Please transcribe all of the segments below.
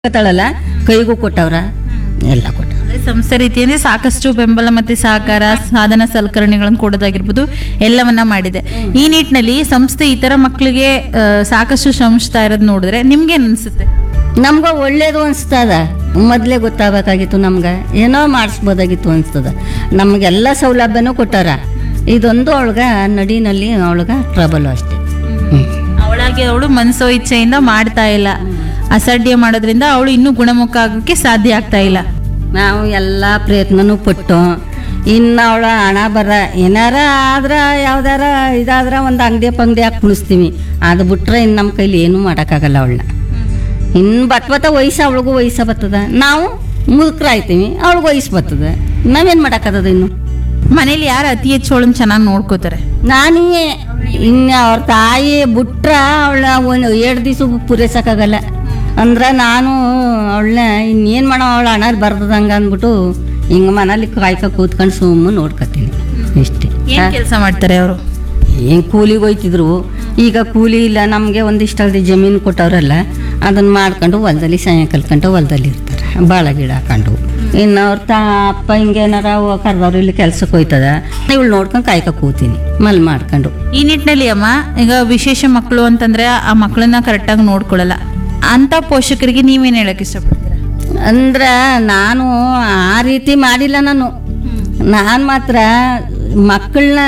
ಕೊಟ್ಟಳಲ್ಲ ಕೈಗೂ ಕೊಟ್ಟವ್ರ ಎಲ್ಲ ಕೊಟ್ಟವ್ರ ಅಂದ್ರೆ ಸಂಸ್ಥೆ ರೀತಿಯಲ್ಲಿ ಸಾಕಷ್ಟು ಬೆಂಬಲ ಮತ್ತೆ ಸಹಕಾರ ಸಾಧನ ಸಲಕರಣೆಗಳನ್ನು ಕೊಡೋದಾಗಿರ್ಬೋದು ಎಲ್ಲವನ್ನ ಮಾಡಿದೆ ಈ ನಿಟ್ಟಿನಲ್ಲಿ ಸಂಸ್ಥೆ ಇತರ ಮಕ್ಕಳಿಗೆ ಆ, ಸಾಕಷ್ಟು ಶ್ರಮಿಸ್ತಾ ಇರೋದು ನೋಡಿದ್ರೆ ನಿಮ್ಗೆ ಅನ್ಸುತ್ತೆ ನಮ್ಗ ಒಳ್ಳೇದು ಅನ್ಸ್ತದ ಮೊದ್ಲೇ ಗೊತ್ತಾಗಬೇಕಾಗಿತ್ತು ನಮ್ಗೆ ಏನೋ ಮಾಡಿಸ್ಬೋದಾಗಿತ್ತು ಅನ್ಸ್ತದ ನಮ್ಗೆಲ್ಲ ಸೌಲಭ್ಯನೂ ಕೊಟ್ಟಾರ ಇದೊಂದು ಅವಳ್ಗ ನಡಿನಲ್ಲಿ ಅವಳ್ಗ ಟ್ರಬಲ್ ಅಷ್ಟೇ ಹ್ಮ್. ಅವಳಾಗಿ ಅವಳು ಮನಸೋ ಇಚ್ಛೆಯಿಂದ ಮಾಡ್ತಾ ಇಲ್ಲ ಅಸಡ್ಡೆ ಮಾಡೋದ್ರಿಂದ ಅವಳು ಇನ್ನೂ ಗುಣಮುಖ ಆಗೋಕ್ಕೆ ಸಾಧ್ಯ ಆಗ್ತಾ ಇಲ್ಲ ನಾವು ಎಲ್ಲ ಪ್ರಯತ್ನನೂ ಪಟ್ಟು ಇನ್ನು ಅವಳ ಹಣ ಬರ ಏನಾರ ಆದ್ರ ಯಾವ್ದಾರ ಇದಾದ್ರ ಒಂದು ಅಂಗಡಿ ಪಂಗಡಿ ಹಾಕಿ ಕುಣಿಸ್ತೀವಿ ಅದು ಬಿಟ್ರೆ ಇನ್ನು ನಮ್ಮ ಕೈಲಿ ಏನೂ ಮಾಡೋಕ್ಕಾಗಲ್ಲ ಅವಳನ್ನ ಇನ್ನು ಬತ್ ಬತ್ತ ವಯಸ್ಸು ಅವಳಿಗೂ ವಯಸ್ಸು ಬರ್ತದ ನಾವು ಮುದುಕರಾಯ್ತೀವಿ ಅವಳಿಗೂ ವಯಸ್ಸು ಬರ್ತದ ನಾವೇನು ಮಾಡೋಕ್ಕದ ಇನ್ನು ಮನೇಲಿ ಯಾರು ಅತಿ ಹೆಚ್ಚು ಅವಳನ್ನ ಚೆನ್ನಾಗಿ ನೋಡ್ಕೋತಾರೆ ನಾನೇ ಇನ್ನು ಅವ್ರ ತಾಯಿ ಬಿಟ್ರ ಅವಳ ಒಂದು ಎರಡು ದಿವಸ ಪೂರೈಸೋಕ್ಕಾಗಲ್ಲ ಅಂದ್ರೆ ನಾನು ಅವಳನ್ನ ಇನ್ನೇನು ಮಾಡೋ ಅವಳ ಹಣ ಬರ್ತದಂಗ ಅಂದ್ಬಿಟ್ಟು ಹಿಂಗೆ ಮನೇಲಿ ಕಾಯ್ಕ ಕೂತ್ಕೊಂಡು ಸುಮ್ಮನೆ ನೋಡ್ಕೊತೀನಿ ಇಷ್ಟೇ ಏನ್ ಕೆಲಸ ಮಾಡ್ತಾರೆ ಅವರು ಏನು ಕೂಲಿಗೆ ಹೋಯ್ತಿದ್ರು ಈಗ ಕೂಲಿ ಇಲ್ಲ ನಮಗೆ ಒಂದಿಷ್ಟು ಜಮೀನು ಕೊಟ್ಟವ್ರಲ್ಲ ಅದನ್ನ ಮಾಡ್ಕೊಂಡು ಹೊಲದಲ್ಲಿ ಸಾಯಂಕಾಲ ಕಂಡು ಹೊಲದಲ್ಲಿ ಇರ್ತಾರೆ ಬಾಳ ಗಿಡ ಹಾಕೊಂಡು ಇನ್ನು ಅವ್ರ ತಾ ಅಪ್ಪ ಹಿಂಗೇನಾರ ಕರ್ದವ್ರು ಇಲ್ಲಿ ಕೆಲ್ಸಕ್ಕೆ ಹೋಯ್ತದ ಇವಳು ನೋಡ್ಕೊಂಡು ಕಾಯ್ಕ ಕೂತೀನಿ ಮಲ್ ಮಾಡ್ಕೊಂಡು ಈ ನಿಟ್ಟಿನಲ್ಲಿ ಅಮ್ಮ ಈಗ ವಿಶೇಷ ಮಕ್ಕಳು ಅಂತಂದ್ರೆ ಆ ಮಕ್ಕಳನ್ನ ಕರೆಕ್ಟಾಗಿ ನೋಡ್ಕೊಳ್ಳಲ್ಲ ಅಂತ ಪೋಷಕರಿಗೆ ನೀವೇನ್ ಹೇಳಕ್ ಇಷ್ಟಪಡ್ತೀರಾ ಅಂದ್ರೆ ನಾನು ಆ ರೀತಿ ಮಾಡಿಲ್ಲ ನಾನು ನಾನು ಮಾತ್ರ ಮಕ್ಕಳನ್ನ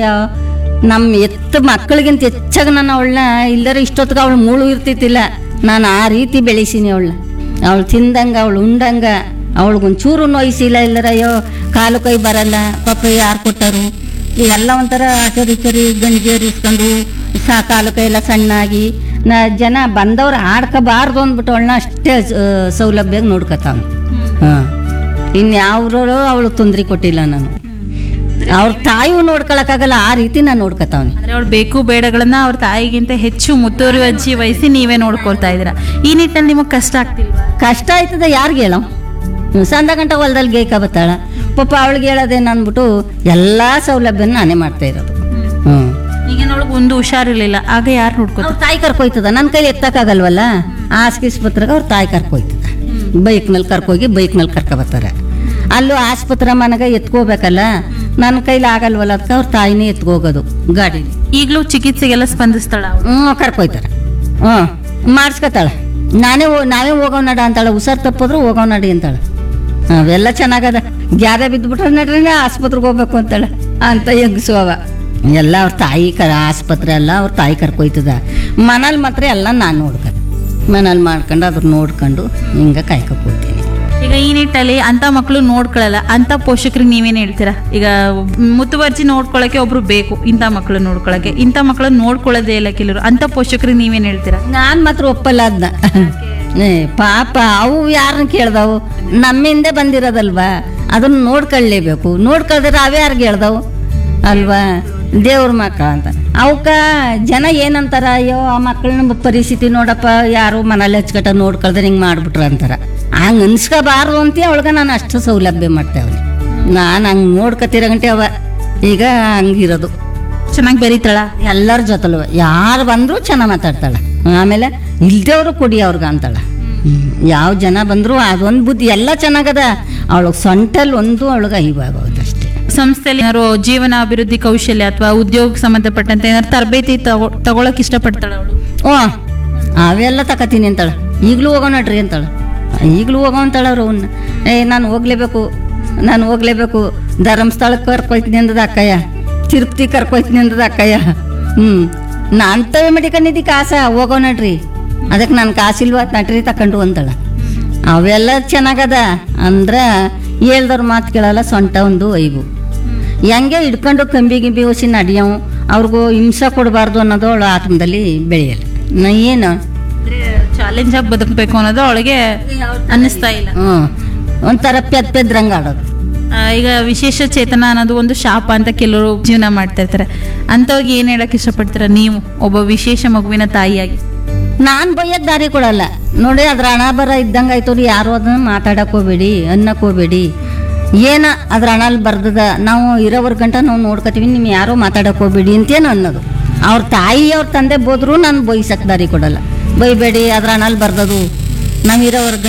ನಮ್ಮ ಎತ್ತ ಮಕ್ಕಳಿಗಿಂತ ಹೆಚ್ಚಾಗಿ ನಾನು ಅವಳನ್ನ ಇಲ್ಲರ ಇಷ್ಟೊತ್ತಿಗೆ ಅವಳು ಮೂಳು ಇರ್ತಿತ್ತಿಲ್ಲ ನಾನು ಆ ರೀತಿ ಬೆಳೆಸೀನಿ ಅವಳನ್ನ ಅವಳು ತಿಂದಂಗ ಅವಳು ಉಂಡಂಗ ಅವಳಿಗೊಂಚೂರು ನೋಯಿಸಿಲ್ಲ ಇಲ್ಲರ ಅಯ್ಯೋ ಕಾಲು ಕೈ ಬರಲ್ಲ ಪಾಪ ಯಾರು ಕೊಟ್ಟರು ಎಲ್ಲ ಒಂಥರ ಆಚರಿ ಚರಿ ಗಂಜಿ ಇಸ್ಕೊಂಡು ಸಾ ಕಾಲು ಕೈ ಎಲ್ಲ ಸಣ್ಣಾಗಿ ನಾ ಜನ ಬಂದವ್ರು ಆಡ್ಕೋಬಾರ್ದು ಅಂದ್ಬಿಟ್ಟು ಅವಳನ್ನ ಅಷ್ಟೇ ಆ, ಸೌಲಭ್ಯ ನೋಡ್ಕೊತಾವ ಹಾಂ ಇನ್ಯಾವ್ರು ಅವಳು ತೊಂದರೆ ಕೊಟ್ಟಿಲ್ಲ ನಾನು ಅವ್ರ ತಾಯಿಯೂ ನೋಡ್ಕೊಳಕ್ಕಾಗಲ್ಲ ಆ ರೀತಿ ನಾನು ನೋಡ್ಕೊತಾವ್ನಿ ಅಂದ್ರೆ ಅವ್ಳು ಬೇಕು ಬೇಡಗಳನ್ನ ಅವ್ರ ತಾಯಿಗಿಂತ ಹೆಚ್ಚು ಮುತುವರ್ಜಿ ವಹಿಸಿ ನೀವೇ ನೋಡ್ಕೊಳ್ತಾ ಇದ್ದೀರಾ ಈ ನಿಟ್ಟಿನಲ್ಲಿ ನಿಮಗೆ ಕಷ್ಟ ಆಗ್ತಿಲ್ವಾ ಕಷ್ಟ ಆಯ್ತದ ಯಾರಿಗೆ ಹೇಳೋ ಸಂದ ಗಂಟ ಹೊಲದಲ್ಲಿ ಗೇಕ ಬತ್ತಾಳ ಪಾಪ ಅವಳಿಗೆ ಹೇಳೋದೇನು ಅಂದ್ಬಿಟ್ಟು ಎಲ್ಲ ಸೌಲಭ್ಯನ ನಾನೇ ಮಾಡ್ತಾ ಇರೋದು ಹ್ಞೂ ಈಗ ಅವಳಿಗೆ ಒಂದು ಹುಷಾರಿರ್ಲಿಲ್ಲ ಆಗ ಯಾರು ನೋಡ್ಕೋತಾರೆ ಅವ್ರ ತಾಯಿ ಕರ್ಕೊಯ್ತದ ನನ್ನ ಕೈಲಿ ಎತ್ತಕ್ಕಾಗಲ್ವಲ್ಲ ಆಸ್ಪತ್ರೆಗೆ ಅವ್ರ ತಾಯಿ ಕರ್ಕೊಯ್ತದ ಬೈಕ್ನಲ್ಲಿ ಕರ್ಕೋಗಿ ಬೈಕ್ನಲ್ಲಿ ಕರ್ಕೊಬರ್ತಾರೆ ಅಲ್ಲೂ ಆಸ್ಪತ್ರೆ ಮನೆಗೆ ಎತ್ಕೋಬೇಕಲ್ಲ ನನ್ನ ಕೈಲಿ ಆಗಲ್ವಲ್ಲ ಅದಕ್ಕೆ ಅವ್ರ ತಾಯಿನೇ ಎತ್ಕೋಗೋದು ಗಾಡೀಲಿ ಈಗಲೂ ಚಿಕಿತ್ಸೆಗೆಲ್ಲ ಸ್ಪಂದಿಸ್ತಾಳ ಅವಳು ಹ್ಞೂ ಕರ್ಕೊಯ್ತಾರೆ ಹ್ಞೂ ಮಾಡಿಸ್ಕೊತಾಳೆ ನಾನೇ ಹೋ ನಾವೇ ಹೋಗೋ ನಡ ಅಂತಾಳೆ ಹುಷಾರ್ ತಪ್ಪಿದ್ರು ಹೋಗೋ ನಡಿ ಅಂತಾಳೆ ಅವೆಲ್ಲ ಚೆನ್ನಾಗದ ಗ್ಯಾರ ಬಿದ್ದುಬಿಟ್ರೆ ನಡ್ರಿ ಆಸ್ಪತ್ರೆಗೆ ಹೋಗ್ಬೇಕು ಅಂತಾಳೆ ಅಂತ ಹೆಂಗಸು ಅವ ಎಲ್ಲ ಅವ್ರ ತಾಯಿ ಕರ ಆಸ್ಪತ್ರೆ ಎಲ್ಲ ಅವ್ರ ತಾಯಿ ಕರ್ಕೊಯ್ತದ ಮನೇಲಿ ಮಾತ್ರ ಎಲ್ಲ ನಾನು ನೋಡ್ಕೊಂಡು ಮನೇಲಿ ಮಾಡ್ಕೊಂಡು ಅದ್ರ ನೋಡ್ಕೊಂಡು ಹಿಂಗೆ ಕಾಯ್ಕೊ ಕೂತೀನಿ ಈಗ ಈ ನಿಟ್ಟಲ್ಲಿ ಅಂತ ಮಕ್ಕಳು ನೋಡ್ಕೊಳ್ಳಲ್ಲ ಅಂತ ಪೋಷಕರಿಗೆ ನೀವೇನ್ ಹೇಳ್ತೀರಾ ಈಗ ಮುತುವರ್ಜಿ ನೋಡ್ಕೊಳಕ್ಕೆ ಒಬ್ರು ಬೇಕು ಇಂಥ ಮಕ್ಕಳು ನೋಡ್ಕೊಳಕ್ಕೆ ಇಂಥ ಮಕ್ಕಳನ್ನ ನೋಡ್ಕೊಳ್ಳೋದೇ ಇಲ್ಲ ಕೆಲವರು ಅಂತ ಪೋಷಕರಿಗೆ ನೀವೇನ್ ಹೇಳ್ತೀರಾ ನಾನು ಮಾತ್ರ ಒಪ್ಪಲ್ಲ ಅದನ್ನ ಏ ಪಾಪ ಅವು ಯಾರನ್ನ ಕೇಳ್ದವು ನಮ್ಮಿಂದ ಬಂದಿರೋದಲ್ವಾ ಅದನ್ನ ನೋಡ್ಕೊಳ್ಳೇಬೇಕು ನೋಡ್ಕೊಳ್ದ್ರೆ ಅವು ಯಾರಿಗೆ ಹೇಳ್ದವು ಅಲ್ವಾ ದೇವ್ರ ಮಕ್ಕಳ ಅಂತ ಅವಕ್ಕ ಜನ ಏನಂತಾರ ಅಯ್ಯೋ ಆ ಮಕ್ಕಳನ್ನ ಪರಿಸ್ಥಿತಿ ನೋಡಪ್ಪ ಯಾರು ಮನೇಲಿ ಹಚ್ಕಟ್ಟ ನೋಡ್ಕೊಳ್ದ್ರೆ ಹಿಂಗೆ ಮಾಡ್ಬಿಟ್ರ ಅಂತಾರ ಹಂಗೆ ಅನ್ಸ್ಕೋಬಾರ್ದು ಅಂತ ಅವಳಿಗೆ ನಾನು ಅಷ್ಟು ಸೌಲಭ್ಯ ಮಾಡ್ತೇವೆ ನಾನು ಹಂಗೆ ನೋಡ್ಕೊತಿರೋ ಗಂಟೆ ಅವ ಈಗ ಹಂಗಿರೋದು ಚೆನ್ನಾಗಿ ಬೆರೀತಾಳ ಎಲ್ಲರ ಜೊತೆಲು ಯಾರು ಬಂದರೂ ಚೆನ್ನಾಗಿ ಮಾತಾಡ್ತಾಳೆ ಆಮೇಲೆ ಇಲ್ದೇವ್ರು ಕೊಡಿ ಅವ್ರಿಗೆ ಅಂತಾಳೆ ಯಾವ ಜನ ಬಂದರೂ ಅದೊಂದು ಬುದ್ಧಿ ಎಲ್ಲ ಚೆನ್ನಾಗದ ಅವಳಿಗೆ ಸೊಂಟಲ್ಲಿ ಒಂದು ಅವಳಿಗೆ ಇವಾಗ ಅಷ್ಟೇ ಸಂಸ್ಥೆಯಲ್ಲಿ ಏನಾದ್ರು ಜೀವನ ಅಭಿವೃದ್ಧಿ ಕೌಶಲ್ಯ ಅಥವಾ ಉದ್ಯೋಗ ಸಂಬಂಧಪಟ್ಟಂತೆ ಏನಾದ್ರು ತರಬೇತಿ ತಗೊ ತಗೊಳಕ್ ಇಷ್ಟಪಡ್ತಾಳ ಅವಳು ಓ ಅವೆಲ್ಲ ತಕತೀನಿ ಅಂತಾಳೆ ಈಗಲೂ ಹೋಗೋಣ ನಡ್ರಿ ಅಂತಾಳೆ ಈಗಲೂ ಹೋಗೋ ಅಂತಾಳೆ ಅವ್ರು ಅವನ್ನ ಏ ನಾನು ಹೋಗ್ಲೇಬೇಕು ನಾನು ಹೋಗ್ಲೇಬೇಕು ಧರ್ಮಸ್ಥಳಕ್ಕೆ ಕರ್ಕೊಯ್ತೀನಿ ಅಂದದ ಅಕ್ಕಯ್ಯ ತಿರುಪತಿ ಕರ್ಕೊಯ್ತೀನಿ ಅಂದದ ಅಕ್ಕಯ್ಯ ಹ್ಞೂ ನಾನು ತವೆ ಮಡಿಕೊಂಡಿದ್ದಿ ಕಾಸ ಹೋಗೋ ನಡ್ರಿ ಅದಕ್ಕೆ ನನ್ನ ಕಾಸಿಲ್ವ ನಟ್ರಿ ತಕೊಂಡು ಅಂತಾಳೆ ಅವೆಲ್ಲ ಚೆನ್ನಾಗದ ಅಂದ್ರೆ ಹೇಳ್ದವ್ರ ಮಾತು ಕೇಳಲ್ಲ ಸೊಂಟ ಒಂದು ಐವು ಹೆಂಗೆ ಹಿಡ್ಕೊಂಡು ಕಂಬಿ ಗಿಂಬಿ ಹೊಸಿ ನಡಿಯವು ಅವ್ರಿಗೂ ಹಿಂಸೆ ಕೊಡಬಾರ್ದು ಅನ್ನೋದು ಅವಳ ಆತ್ಮದಲ್ಲಿ ಬೆಳೆಯಲ್ಲ ನಾ ಏನು ಚಾಲೆಂಜ್ ಆಗಿ ಬದುಕಬೇಕು ಅನ್ನೋದು ಅವಳಿಗೆ ಅನ್ನಿಸ್ತಾ ಇಲ್ಲ ಹ್ಞೂ ಒಂಥರ ಪೆದ್ ಪೆದ್ರಂಗೆ ಆಡೋದು ಆ, ಈಗ ವಿಶೇಷ ಚೇತನ ಅನ್ನೋದು ಒಂದು ಶಾಪ ಅಂತ ಕೆಲವರು ಜೀವನ ಮಾಡ್ತಾ ಇರ್ತಾರೆ ಅಂಥವ್ರಿಗೆ ಏನ್ ಹೇಳಕ್ ಇಷ್ಟಪಡ್ತೀರಾ ನೀವು ಒಬ್ಬ ವಿಶೇಷ ಮಗುವಿನ ತಾಯಿಯಾಗಿ ನಾನು ಬೈಯೋದು ದಾರಿ ಕೊಡಲ್ಲ ನೋಡಿ ಅದ್ರ ಹಣ ಬರ ಇದ್ದಂಗೆ ಆಯ್ತು ಯಾರು ಅದನ್ನ ಮಾತಾಡಕ್ ಹೋಗ್ಬೇಡಿ ಅನ್ನಕ್ ಹೋಗ್ಬೇಡಿ ಏನ ಅದ್ರ ಹಣಲ್ಲಿ ಬರ್ದದ ನಾವು ಇರೋವರ್ ಗಂಟ ನಾವು ನೋಡ್ಕೊತೀವಿ ನಿಮ್ ಯಾರೋ ಮಾತಾಡಕ್ ಹೋಗ್ಬೇಡಿ ಅಂತೇನು ಅನ್ನೋದು ಅವ್ರ ತಾಯಿ ಅವ್ರ ತಂದೆ ಬೋದ್ರು ನಾನು ಬೈಸಕ್ ದಾರಿ ಕೊಡಲ್ಲ ಬೈಬೇಡಿ ಅದ್ರ ಹಣಲ್ಲಿ ಬರ್ದದು ನಾವಿರೋವರೆಗೆ